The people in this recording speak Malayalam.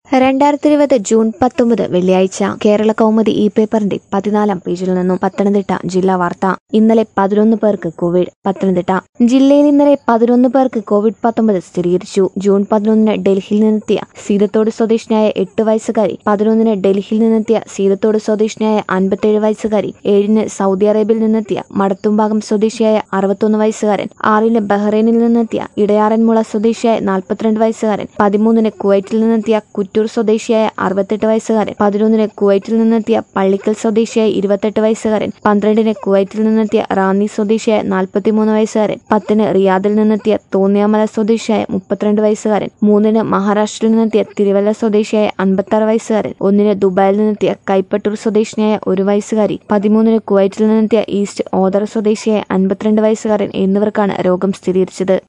രണ്ടായിരത്തി ഇരുപത് ജൂൺ പത്തൊമ്പത് വെള്ളിയാഴ്ച കേരള കൗമുദി ഇ പേപ്പറിന്റെ പതിനാലാം പേജിൽ നിന്നും പത്തനംതിട്ട ജില്ലാ വാർത്ത ഇന്നലെ പതിനൊന്ന് പേർക്ക് കോവിഡ് പത്തനംതിട്ട ജില്ലയിൽ ഇന്നലെ പതിനൊന്ന് പേർക്ക് കോവിഡ് പത്തൊമ്പത് സ്ഥിരീകരിച്ചു ജൂൺ പതിനൊന്നിന് ഡൽഹിയിൽ നിന്നെത്തിയ സീതത്തോട് സ്വദേശിനിയായ എട്ട് വയസ്സുകാരി പതിനൊന്നിന് ഡൽഹിയിൽ നിന്നെത്തിയ സീതത്തോട് സ്വദേശിനിയായ അൻപത്തേഴ് വയസ്സുകാരി ഏഴിന് സൗദി അറേബ്യയിൽ നിന്നെത്തിയ മടത്തുംഭാഗം സ്വദേശിയായ അറുപത്തൊന്ന് വയസ്സുകാരൻ ആറിന് ബഹ്റൈനിൽ നിന്നെത്തിയ ഇടയാറന്മുള സ്വദേശിയായ നാൽപ്പത്തിരണ്ട് വയസ്സുകാരൻ പതിമൂന്നിന് കുവൈറ്റിൽ നിന്നെത്തിയ കുറ്റൂർ സ്വദേശിയായ അറുപത്തെട്ട് വയസ്സുകാരൻ പതിനൊന്നിന് കുവൈറ്റിൽ നിന്നെത്തിയ പള്ളിക്കൽ സ്വദേശിയായ ഇരുപത്തെട്ട് വയസ്സുകാരൻ പന്ത്രണ്ടിന് കുവൈറ്റിൽ നിന്നെത്തിയ റാന്നി സ്വദേശിയായ നാൽപ്പത്തിമൂന്ന് വയസ്സുകാരൻ പത്തിന് റിയാദിൽ നിന്നെത്തിയ തോന്നിയാമല സ്വദേശിയായ മുപ്പത്തിരണ്ട് വയസ്സുകാരൻ മൂന്നിന് മഹാരാഷ്ട്രയിൽ നിന്നെത്തിയ തിരുവല്ല സ്വദേശിയായ അൻപത്താറ് വയസ്സുകാരൻ ഒന്നിന് ദുബായിൽ നിന്നെത്തിയ കൈപ്പട്ടൂർ സ്വദേശിനിയായ ഒരു വയസ്സുകാരി പതിമൂന്നിന് കുവൈറ്റിൽ നിന്നെത്തിയ ഈസ്റ്റ് ഓദർ സ്വദേശിയായ അൻപത്തിരണ്ട് വയസ്സുകാരൻ എന്നിവർക്കാണ് രോഗം സ്ഥിരീകരിച്ചത്